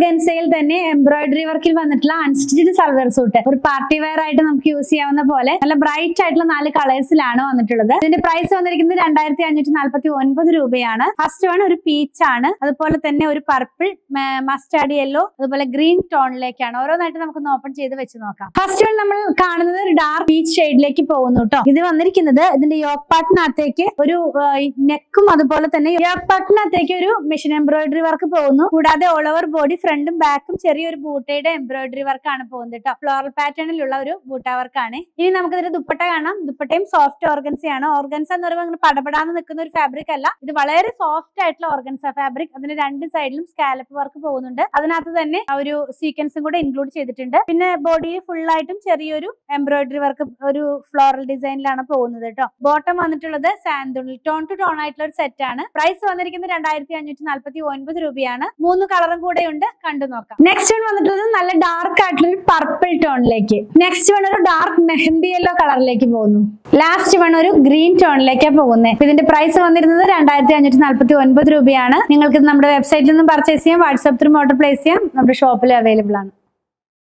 ഓർഗൻസയിൽ തന്നെ എംബ്രോയിഡറി വർക്കിൽ വന്നിട്ടുള്ള അൺസ്റ്റിച്ച്ഡ് സൽവർ സൂട്ട് ഒരു പാർട്ടി വെയർ ആയിട്ട് നമുക്ക് യൂസ് ചെയ്യാവുന്ന പോലെ നല്ല ബ്രൈറ്റ് ആയിട്ടുള്ള നാല് കളേഴ്സിലാണ് വന്നിട്ടുള്ളത് ഇതിന്റെ പ്രൈസ് വന്നിരിക്കുന്നത് രണ്ടായിരത്തി അഞ്ഞൂറ്റി നാല്പത്തി ഒൻപത് രൂപയാണ് ഫസ്റ്റ് വൺ ഒരു പീച്ച് ആണ് അതുപോലെ തന്നെ ഒരു പർപ്പിൾ മസ്റ്റാർഡ് യെല്ലോ അതുപോലെ ഗ്രീൻ ടോണിലേക്കാണ് ഓരോന്നായിട്ട് നമുക്കൊന്ന് ഓപ്പൺ ചെയ്ത് വെച്ച് നോക്കാം ഫസ്റ്റ് വൺ നമ്മൾ കാണുന്നത് ഒരു ഡാർക്ക് പീച്ച് ഷെയ്ഡിലേക്ക് പോകുന്നു കേട്ടോ ഇത് വന്നിരിക്കുന്നത് ഇതിന്റെ യോക്ക് പാർട്ടിനകത്തേക്ക് ഒരു നെക്കും അതുപോലെ തന്നെ യോക്ക് പാർട്ടിനകത്തേക്ക് ഒരു മെഷീൻ എംബ്രോയിഡറി വർക്ക് പോകുന്നു കൂടാതെ ഓൾ ഓവർ ബോഡി ഫ്രണ്ടും ബാക്കും ചെറിയൊരു ബൂട്ടയുടെ എംബ്രോയിഡറി വർക്ക് ആണ് പോകുന്നത് കേട്ടോ ഫ്ലോറൽ പാറ്റേണിലുള്ള ഒരു ബൂട്ട വർക്കാണ് ഇനി നമുക്ക് ഇതിന്റെ ദുപ്പട്ട കാണാം ദുപ്പട്ടയും സോഫ്റ്റ് ഓർഗൻസ ആണ് ഓർഗൻസ എന്ന് പറയുമ്പോൾ അങ്ങനെ പടപടാന്ന് നിൽക്കുന്ന ഒരു ഫാബ്രിക് അല്ല ഇത് വളരെ സോഫ്റ്റ് ആയിട്ടുള്ള ഓർഗൻസ ഫാബ്രിക് അതിന്റെ രണ്ട് സൈഡിലും സ്കാലപ്പ് വർക്ക് പോകുന്നുണ്ട് അതിനകത്ത് തന്നെ ആ ഒരു സീക്വൻസും കൂടെ ഇൻക്ലൂഡ് ചെയ്തിട്ടുണ്ട് പിന്നെ ബോഡിയിൽ ഫുൾ ആയിട്ടും ചെറിയൊരു എംബ്രോയിഡറി വർക്ക് ഒരു ഫ്ലോറൽ ഡിസൈനിലാണ് പോകുന്നത് കേട്ടോ ബോട്ടം വന്നിട്ടുള്ളത് സാൻഡുണിൽ ടോൺ ടു ടോൺ ആയിട്ടുള്ള ഒരു സെറ്റ് ആണ് പ്രൈസ് വന്നിരിക്കുന്നത് രണ്ടായിരത്തി അഞ്ഞൂറ്റി നാല്പത്തി ഒൻപത് രൂപയാണ് മൂന്ന് കളറും കൂടെ ഉണ്ട് കണ്ടു നോക്കാം നെക്സ്റ്റ് വൺ വന്നിട്ടുള്ളത് നല്ല ഡാർക്ക് ആയിട്ടുള്ള ഒരു പർപ്പിൾ ടോണിലേക്ക് നെക്സ്റ്റ് വൺ ഒരു ഡാർക്ക് മെഹന്തി യെല്ലോ കളറിലേക്ക് പോകുന്നു ലാസ്റ്റ് വൺ ഒരു ഗ്രീൻ ടോണിലേക്കാണ് പോകുന്നത് ഇതിന്റെ പ്രൈസ് വന്നിരുന്നത് രണ്ടായിരത്തി അഞ്ഞൂറ്റി നാല്പത്തി ഒൻപത് രൂപയാണ് നിങ്ങൾക്ക് ഇത് നമ്മുടെ വെബ്സൈറ്റിൽ നിന്നും പർച്ചേസ് ചെയ്യാം വാട്സ്ആപ്പ് ത്രൂ ഓർഡർ പ്ലേസ് ചെയ്യാം നമ്മുടെ ഷോപ്പിൽ അവൈലബിൾ ആണ്